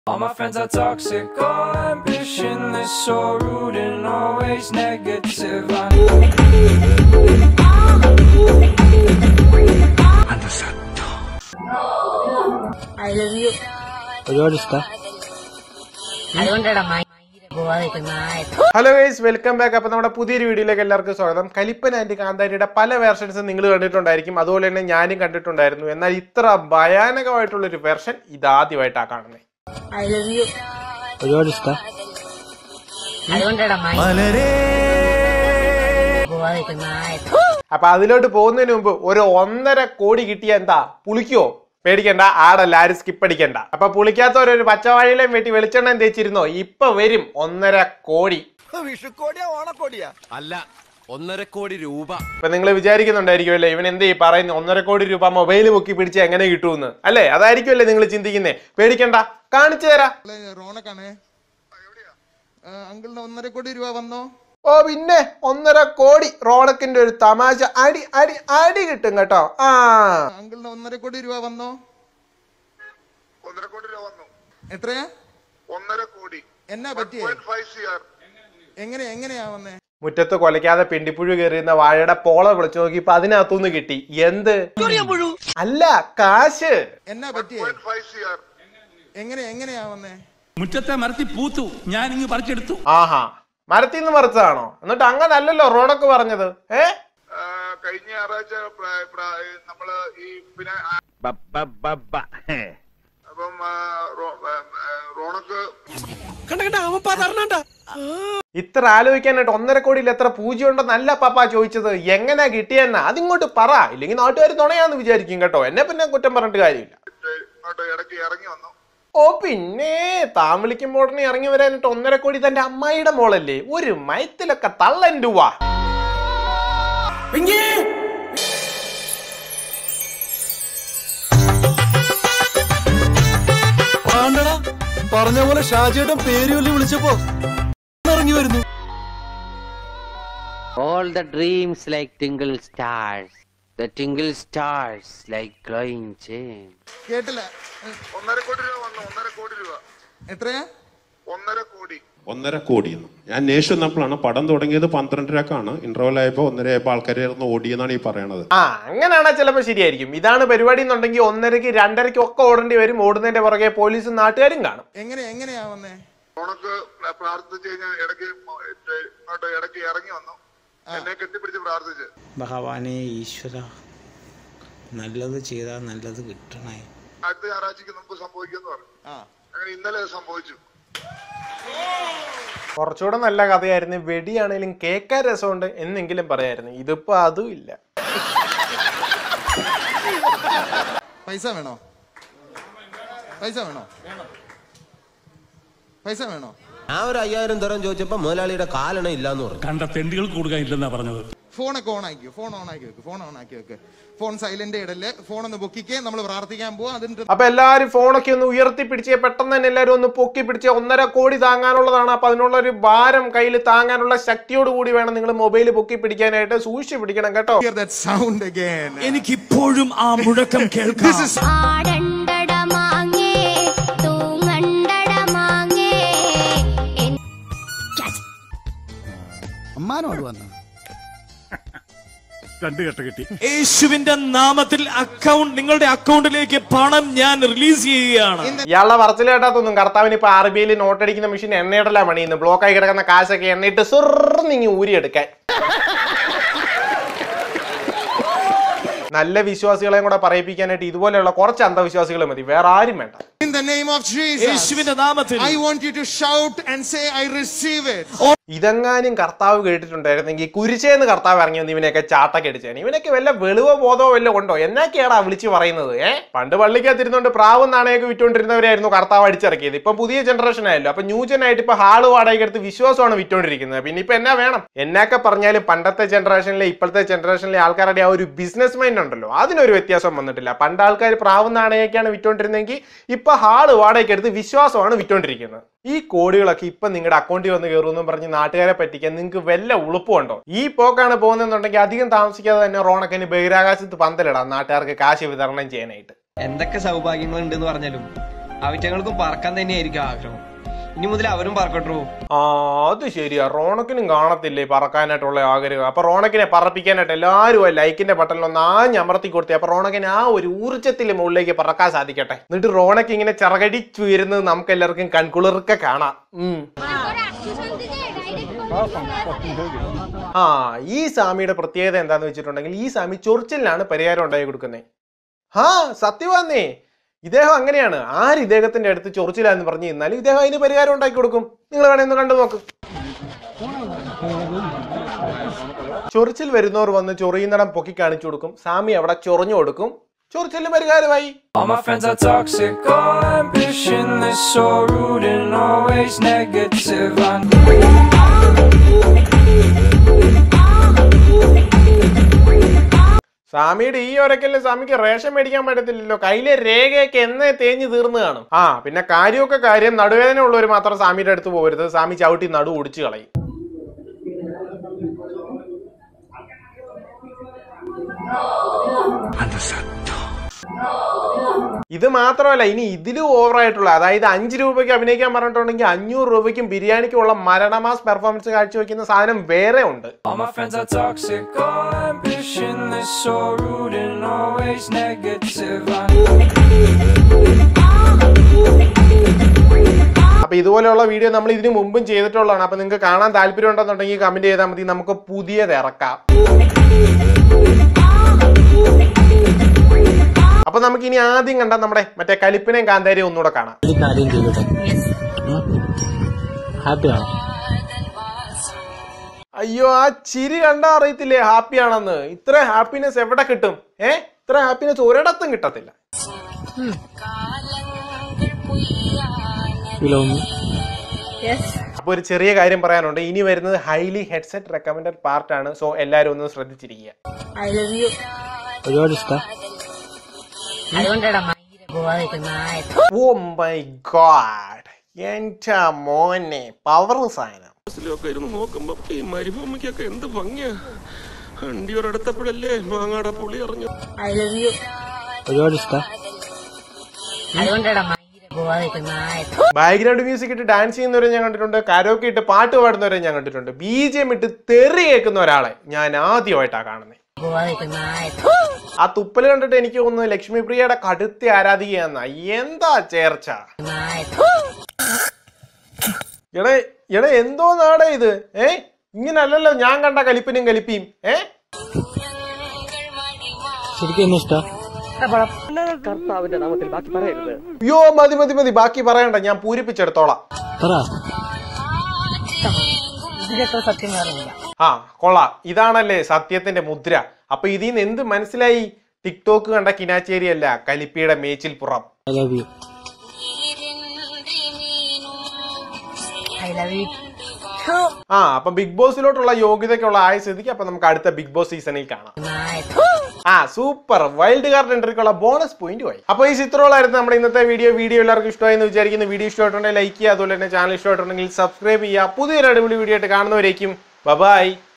All my friends are toxic, all ambitionless, so rude and always negative. I I love you. ഒരുപാട് ഇഷ്ടം അതുകൊണ്ടാണ് my പോവാതിരിക്കുന്ന hello guys welcome back അപ്പോൾ നമ്മുടെ പുതിയൊരു വീഡിയോയിലേക്ക് എല്ലാവർക്കും സ്വാഗതം കലിപ്പൻ ആൻഡ് കാന്താരിയുടെ പല വേർഷൻസ് നിങ്ങൾ കണ്ടിട്ടുണ്ടായിരിക്കും അതുപോലെ തന്നെ ഞാനും കണ്ടിട്ടുണ്ടായിരുന്നു എന്നാൽ ഇത്ര ഭയാനകമായിട്ടുള്ള ഒരു വെർഷൻ ഇതാദ്യമായിട്ടാണ് കാണുന്നത് ഐ ലവ് യു ഒരുപാട് ഇഷ്ടം അതുകൊണ്ടാണ് മൈ പോവാതിരിക്കുന്ന അപ്പൊ അതിലോട്ട് പോകുന്നതിന് മുമ്പ് ഒരു ഒന്നര കോടി കിട്ടിയ എന്താ പുളിക്കോ പേടിക്കണ്ട ആടല്ല ആരും സ്കിപ്പ് അടിക്കണ്ട അപ്പൊ പുളിക്കാത്തവരൊരു പച്ചവാഴയിലേയും വെട്ടി വെളിച്ചെണ്ണയും തേച്ചിരുന്നോ ഇപ്പൊ വരും ഒന്നര കോടി അല്ല ഒന്നര കോടി രൂപ ഇപ്പൊ നിങ്ങൾ വിചാരിക്കുന്നുണ്ടായിരിക്കുമല്ലേ ഇവൻ എന്ത് ഈ പറയുന്നത് ഒന്നര കോടി രൂപ മൊബൈൽ പൊക്കി പിടിച്ച് എങ്ങനെ കിട്ടുമെന്ന് അല്ലേ അതായിരിക്കുമല്ലേ നിങ്ങൾ ചിന്തിക്കുന്നേ പേടിക്കണ്ട കാണിച്ചു തരാം റോണക്കാണ് അങ്കിളിന് ഒന്നര കോടി രൂപ വന്നോ ഓ പിന്നെ ഒന്നര കോടി റോണക്കിന്റെ ഒരു തമാശ അടി അടി അടി കിട്ടും കേട്ടോ ആ അങ്കിളിന് ഒന്നര കോടി രൂപ വന്നോ ഒന്നര കോടി രൂപ വന്നു എത്രയാ ഒന്നര കോടി എന്നാ പറ്റിയേ ഫൈവ് സി ആർ എങ്ങനെ എങ്ങനെയാ വന്നേ മുറ്റത്ത് കൊലയ്ക്കാതെ പിണ്ടിപ്പുഴു കയറിയുന്ന വാഴയുടെ പോള വിളിച്ചു നോക്കിയപ്പോ അതിനകത്തുനിന്ന് കിട്ടി എന്ത് അല്ല കാശ് എന്നാ പറ്റിയേ ഫൈവ് സി ആർ എങ്ങനെ എങ്ങനെയാ വന്നേ മുറ്റത്തെ മരത്തിൽ പൂത്തു ഞാൻ ഇങ്ങ് പറിച്ചെടുത്തു ആഹാ മരത്തിൽ നിന്ന് മറിച്ചതാണോ എന്നിട്ട് അങ്ങനല്ലല്ലോ റോണക്ക് പറഞ്ഞത് ഏ കഴിഞ്ഞ ഞായറാഴ്ച പ്ര- പ്ര- നമ്മള് ഈ പിന്നെ ആ, അപ്പം ആ, റോ- ആ, ആ, റോണക്ക് ഇത്ര ആലോചിക്കാനായിട്ട് ഒന്നര കോടിയിൽ എത്ര പൂജ്യം ഉണ്ടെന്നല്ല പാപ്പ ചോദിച്ചത് എങ്ങനെ കിട്ടിയെന്ന അതിങ്ങോട്ട് പറ ഇല്ലെങ്കിൽ നാട്ടുകാർ തുണയാന്ന് വിചാരിക്കും കേട്ടോ എന്നെ പിന്നെ കുറ്റം പറഞ്ഞിട്ട് കാര്യമില്ല ഇങ്ങോട്ട് ഇടയ്ക്ക് ഇറങ്ങി വന്നു ഓ പിന്നെ താൻ വിളിക്കുമ്പോൾ ഉടനെ ഇറങ്ങി വരാനായിട്ട് ഒന്നര കോടി തന്റെ അമ്മായിയുടെ മോളല്ലേ ഒരു മയത്തിലൊക്കെ തള്ളൻ രൂപ പറഞ്ഞ പോലെ ഷാജിയേട്ടൻ പേര് ചൊല്ലി വിളിച്ചപ്പോ ഇറങ്ങി വരുന്നു All the dreams like tingle stars, the tingle stars like glowing gems. കേട്ടില്ല ഒന്നര കോടി രൂപ വന്നു ഒന്നര കോടി രൂപ എത്രയാ ഒന്നര കോടി ഒന്നര കോടി എന്ന് ഞാൻ അന്വേഷിച്ചു വന്നപ്പോഴാണ് പടം തുടങ്ങിയത് പന്ത്രണ്ടരക്കാണ് ഇന്റർവൽ ആയപ്പോൾ ഒന്നര ആയപ്പോൾ ആൾക്കാർ ഇറന്ന് ഓടിയെന്നാണ് ഈ പറയണത് ആ അങ്ങനെയാണെ ചിലപ്പോൾ ശരിയായിരിക്കും ഇതാണ് പരിപാടി എന്നുണ്ടെങ്കിൽ ഒന്നരക്ക് രണ്ടരയ്ക്ക് ഒക്കെ ഓടേണ്ടി വരും ഓടുന്നതിന്റെ പുറകെ പോലീസും നാട്ടുകാരും കാണും എങ്ങനെ എങ്ങനെയാ വന്നേ റോണക്ക് പ്രാർത്ഥിച്ചു കഴിഞ്ഞാൽ ഇടയ്ക്ക് മ- ഇങ്ങോട്ട് ഇടയ്ക്ക് ഇറങ്ങി വന്നു എന്നെ കെട്ടിപ്പിടിച്ച് പ്രാർത്ഥിച്ച് ഭഗവാനെ ഈശ്വര നല്ലത് ചെയ്താൽ നല്ലത് കിട്ടണേ അടുത്ത ഞായറാഴ്ചക്ക് നമുക്ക് സംഭവിക്കുമെന്ന് പറഞ്ഞു ആ അങ്ങനെ ഇന്നലെ അത് സംഭവിച്ചു കുറച്ചുകൂടെ നല്ല കഥയായിരുന്നു വെടിയാണേലും കേൾക്കാൻ രസമുണ്ട് എന്നെങ്കിലും പറയായിരുന്നു ഇതിപ്പോ അതും ഇല്ല പൈസ വേണോ പൈസ വേണോ പൈസ വേണോ ഞാൻ ഒരു അയ്യായിരം തരം ചോദിച്ചപ്പോ മുതലാളിയുടെ കാലണ ഇല്ലാന്ന് പറഞ്ഞു കണ്ട തെണ്ടികൾക്ക് കൊടുക്കാൻ ഇല്ലെന്നാ പറഞ്ഞത് ഫോണൊക്കെ ഓൺ ആക്കി ഫോൺ ഓൺ ആക്കി വെക്ക് ഫോൺ ഓൺ ആക്കി വെക്ക് ഫോൺ സൈലന്റ് ഇടല്ലേ ഫോൺ ഒന്ന് പൊക്കിക്കേ നമ്മൾ പ്രാർത്ഥിക്കാൻ പോവാ അതിന്റെ അപ്പൊ എല്ലാരും ഫോണൊക്കെ ഒന്ന് ഉയർത്തി പിടിച്ചേ പെട്ടെന്ന് തന്നെ എല്ലാരും ഒന്ന് പൊക്കി പിടിച്ചേ ഒന്നര കോടി താങ്ങാനുള്ളതാണ് അപ്പൊ അതിനുള്ള ഒരു ഭാരം കയ്യിൽ താങ്ങാനുള്ള ശക്തിയോട് കൂടി വേണം നിങ്ങൾ മൊബൈൽ പൊക്കി പിടിക്കാനായിട്ട് സൂക്ഷിച്ച് പിടിക്കണം കേട്ടോ hear that sound again എനിക്കിപ്പോഴും ആ മുഴക്കം കേൾക്കാം ആടണ്ടട മാങ്ങേ തൂങ്ങണ്ടട മാങ്ങേ രണ്ടു കെട്ട് കിട്ടി യേശുവിന്റെ നാമത്തിൽ അക്കൗണ്ട് നിങ്ങളുടെ അക്കൗണ്ടിലേക്ക് പണം ഞാൻ റിലീസ് ചെയ്യുകയാണ് ഇയാളുടെ പറച്ചിൽ കേട്ടാത്തൊന്നും കർത്താവിന് ഇപ്പൊ ആർ ബി ഐയിൽ നോട്ടടിക്കുന്ന മെഷീൻ എണ്ണയിടല മണിയുന്നു ബ്ലോക്കായി കിടക്കുന്ന കാശൊക്കെ എണ്ണയിട്ട് സുറിഞ്ഞ് ഊരിയെടുക്കാൻ നല്ല വിശ്വാസികളെയും കൂടെ പറയിപ്പിക്കാനായിട്ട് ഇതുപോലെയുള്ള കുറച്ച് അന്ധവിശ്വാസികൾ മതി വേറെ ആരും വേണ്ട in the name of jesus യേശുവിന്റെ നാമത്തിൽ i want you to shout and say i receive it ഇതെങ്ങാനും കർത്താവ് കേട്ടിട്ടുണ്ടായിരുന്നെങ്കിൽ കുരിശേന്ന് കർത്താവ് ഇറങ്ങി വന്ന് ഇവനെയൊക്കെ ചാട്ടൊക്കെ അടിച്ചേനെ ഇവനൊക്കെ വല്ല വെളിവോ ബോധമോ വല്ല ഉണ്ടോ എന്നൊക്കെയാടാ വിളിച്ച് പറയുന്നത് ഏ പണ്ട് പള്ളിക്കകത്തിരുന്നോണ്ട് പ്രാവും നാണയൊക്കെ വിറ്റോണ്ടിരുന്നവരായിരുന്നു കർത്താവ് അടിച്ചിറക്കിയത് ഇപ്പം പുതിയ ജനറേഷൻ ആയല്ലോ അപ്പൊ ന്യൂ ജൻ ആയിട്ട് ഇപ്പൊ ഹാള് വാടകയ്ക്ക് എടുത്ത് വിശ്വാസമാണ് വിറ്റോണ്ടിരിക്കുന്നത് പിന്നെ ഇപ്പൊ എന്നാ വേണം എന്നൊക്കെ പറഞ്ഞാലും പണ്ടത്തെ ജനറേഷനിലെ ഇപ്പോഴത്തെ ജനറേഷനിലെ ആൾക്കാരുടെ ആ ഒരു ബിസിനസ് മൈൻഡ് ഉണ്ടല്ലോ അതിനൊരു വ്യത്യാസം വന്നിട്ടില്ല പണ്ട് ആൾക്കാർ പ്രാവും നാണയൊക്കെയാണ് വിറ്റോണ്ടിരുന്നെങ്കിൽ ഇപ്പൊ ഹാള് വാടകയ്ക്ക് എടുത്ത് വിശ്വാസമാണ് വിറ്റോണ്ടിരിക്കുന്നത് ഈ കോടികളൊക്കെ ഇപ്പൊ നിങ്ങളുടെ അക്കൗണ്ടിൽ വന്ന് കയറുമെന്നും പറഞ്ഞ് നാട്ടുകാരെ പറ്റിക്കാൻ നിങ്ങൾക്ക് വല്ല ഉളുപ്പുണ്ടോ ഈ പോക്കാണ് പോകുന്നതെന്നുണ്ടെങ്കിൽ അധികം താമസിക്കാതെ തന്നെ റോണക്കിന് ബഹിരാകാശത്ത് പന്തലിടാം നാട്ടുകാർക്ക് കാശ് വിതരണം ചെയ്യാനായിട്ട് എന്തൊക്കെ സൗഭാഗ്യങ്ങൾ ഉണ്ടെന്ന് പറഞ്ഞാലും അവറ്റങ്ങൾക്കും പറക്കാൻ തന്നെയായിരിക്കും ആഗ്രഹം ഇനി മുതൽ അവരും പറക്കട്ടോ ആ അത് ശരിയാ റോണക്കിനും കാണത്തില്ലേ പറക്കാനായിട്ടുള്ള ആഗ്രഹം അപ്പൊ റോണക്കിനെ പറപ്പിക്കാനായിട്ട് എല്ലാവരും ആ ലൈക്കിന്റെ ബട്ടണിൽ ഒന്ന് ആഞ്ഞമർത്തി കൊടുത്തേ അപ്പൊ റോണക്കിന് ആ ഒരു ഊർജ്ജത്തിൽ മുകളിലേക്ക് പറക്കാൻ സാധിക്കട്ടെ എന്നിട്ട് റോണക്ക് ഇങ്ങനെ ചിറകടിച്ചു വരുന്നത് നമുക്ക് എല്ലാവർക്കും കൺകുളിർക്കെ കാണാം ഉം. ആ ഈ സ്വാമിയുടെ പ്രത്യേകത എന്താന്ന് വെച്ചിട്ടുണ്ടെങ്കിൽ ഈ സ്വാമി ചൊറിച്ചിലാണ് പരിഹാരം ഉണ്ടാക്കി കൊടുക്കുന്നത് ആ സത്യവാന്നേ ഇദ്ദേഹം അങ്ങനെയാണ് ആര് ഇദ്ദേഹത്തിന്റെ അടുത്ത് ചൊറിച്ചിലാന്ന് പറഞ്ഞു കഴിഞ്ഞാൽ ഇദ്ദേഹം അതിന് പരിഹാരം ഉണ്ടാക്കി കൊടുക്കും നിങ്ങൾ വേണേ ഒന്ന് കണ്ടു നോക്ക് ചൊറിച്ചിൽ വരുന്നവർ വന്ന് ചൊറിയുന്നിടം പൊക്കി കാണിച്ചു കൊടുക്കും സ്വാമി അവിടെ ചൊറിഞ്ഞു കൊടുക്കും ചൊറിച്ചിലിന് പരിഹാരമായി All my friends are toxic, all ambitionless, so rude and always negative. I സ്വാമിയുടെ ഈ ഒരക്കല്ലേ സ്വാമിക്ക് റേഷൻ മേടിക്കാൻ പറ്റത്തില്ലല്ലോ കയ്യിലെ രേഖയൊക്കെ എന്നേ തേഞ്ഞ് തീർന്നു കാണും ആ പിന്നെ കാര്യമൊക്കെ കാര്യം നടുവേദന ഉള്ളവർ മാത്രം സ്വാമിയുടെ അടുത്ത് പോകരുത് സ്വാമി ചവിട്ടി നടു ഒടിച്ചു കളയും ഇത് മാത്രമല്ല ഇനി ഇതിലും ഓവറായിട്ടുള്ള അതായത് അഞ്ച് രൂപയ്ക്ക് അഭിനയിക്കാൻ പറഞ്ഞിട്ടുണ്ടെങ്കിൽ അഞ്ഞൂറ് രൂപയ്ക്കും ബിരിയാണിക്കുള്ള മരണമാസ് പെർഫോമൻസ് കാഴ്ചവെക്കുന്ന സാധനം വേറെ ഉണ്ട് All my friends are toxic, all ambitionless, so rude and always negative. I അപ്പൊ ഇതുപോലെയുള്ള വീഡിയോ നമ്മൾ ഇതിനു മുമ്പും ചെയ്തിട്ടുള്ളതാണ് അപ്പൊ നിങ്ങൾക്ക് കാണാൻ താല്പര്യം ഉണ്ടെന്നുണ്ടെങ്കിൽ കമന്റ് ചെയ്താൽ മതി നമുക്ക് പുതിയത് ഇറക്കാം അപ്പൊ നമുക്ക് ഇനി ആദ്യം കണ്ട നമ്മുടെ മറ്റേ കലിപ്പിനെയും കാന്താരിയും ഒന്നുകൂടെ കാണാം ഒരു കാര്യം ചെയ്തോട്ടെ ഹാപ്പിയാണോ അയ്യോ ആ ചിരി കണ്ടാ അറിയത്തില്ലേ ഹാപ്പി ആണെന്ന് ഇത്ര ഹാപ്പിനെസ് എവിടെ കിട്ടും ഏ ഇത്ര ഹാപ്പിനെസ് ഒരിടത്തും കിട്ടത്തില്ല അപ്പൊ ഒരു ചെറിയ കാര്യം പറയാനുണ്ട് ഇനി വരുന്നത് ഹൈലി ഹെഡ്സെറ്റ് റെക്കമെൻഡഡ് പാർട്ട് ആണ് സോ എല്ലാവരും ഒന്ന് ശ്രദ്ധിച്ചിരിക്കുക ഐ ലവ് യു ഒരുപാട് ഇഷ്ട അതുകൊണ്ടാടാ മയില് പോവാതെ നായ ഓ മൈ ഗോഡ് എന്റെ മോനെ പവർ സാധനം ബസ്സിലൊക്കെ ഇരുന്ന് നോക്കുമ്പോ ഈ മരുഭൂമിക്കൊക്കെ എന്ത് ഭംഗിയാ വണ്ടി ഒരിടത്തപ്പോഴല്ലേ മാങ്ങാടെ പുളി അറിഞ്ഞു ഐ ലവ് യു ഒരുപാട് ഇഷ്ട അതുകൊണ്ടാടാ മയില് പോവാതെ നായ ബാക്ക്ഗ്രൗണ്ട് മ്യൂസിക് ഇട്ട് ഡാൻസ് ചെയ്യുന്നവരെ ഞാൻ കണ്ടിട്ടുണ്ട് കരോക്കെ ഇട്ട് പാട്ട് പാടുന്നവരെ ഞാൻ കണ്ടിട്ടുണ്ട് ബി ജി എം ഇട്ട് തെറി കേൾക്കുന്ന ഒരാളെ ഞാൻ ആദ്യമായിട്ടാണ് കാണുന്നത് പോവാതെ നായ ആ തുപ്പല് കണ്ടിട്ട് എനിക്ക് തോന്നുന്നു ലക്ഷ്മി പ്രിയയുടെ കടുത്ത ആരാധികയെന്ന എന്താ ചേർച്ച എടേ എടേ എന്തോ നാടേ ഇത് ഏ ഇങ്ങനല്ലല്ലോ ഞാൻ കണ്ട കലിപ്പിനും കലിപ്പിയും ഏ ശരിക്കും എന്നെ ഇഷ്ട കർത്താവിന്റെ നാമത്തിൽ ബാക്കി പറയരുത് അയ്യോ മതി മതി മതി ബാക്കി പറയണ്ട ഞാൻ പൂരിപ്പിച്ചെടുത്തോളാം പറ ഇതിലൊക്കെ സത്യം പറയുന്നില്ല ആ കൊള്ളാം ഇതാണല്ലേ സത്യത്തിന്റെ മുദ്ര അപ്പൊ ഇതിൽ നിന്ന് എന്ത് മനസ്സിലായി ടിക്ടോക്ക് കണ്ട കിനാച്ചേരി അല്ല കലിപ്പിയുടെ മേച്ചിൽ പുറം I love you I love you ആ അപ്പൊ ബിഗ് ബോസിലോട്ടുള്ള യോഗ്യതയ്ക്കുള്ള ആയ സ്ഥിതിക്ക് അപ്പൊ നമുക്ക് അടുത്ത ബിഗ് ബോസ് സീസണിൽ കാണാം ആ സൂപ്പർ വൈൽഡ് കാർഡ് എൻട്രിക്കുള്ള ബോണസ് പോയിന്റ് ആയി അപ്പൊ ഈ ചിത്രമുള്ളായിരുന്നു നമ്മുടെ ഇന്നത്തെ വീഡിയോ വീഡിയോ എല്ലാവർക്കും ഇഷ്ടമായെന്ന് വിചാരിക്കുന്നു വീഡിയോ ഇഷ്ടമായിട്ടുണ്ടെങ്കിൽ ലൈക്ക് ചെയ്യുക അതുപോലെ തന്നെ ചാനൽ ഇഷ്ടമായിട്ടുണ്ടെങ്കിൽ സബ്സ്ക്രൈബ് ചെയ്യുക പുതിയൊരു അടിപൊളി വീഡിയോ ആയിട്ട് കാണുന്നവരേക്കും ബൈ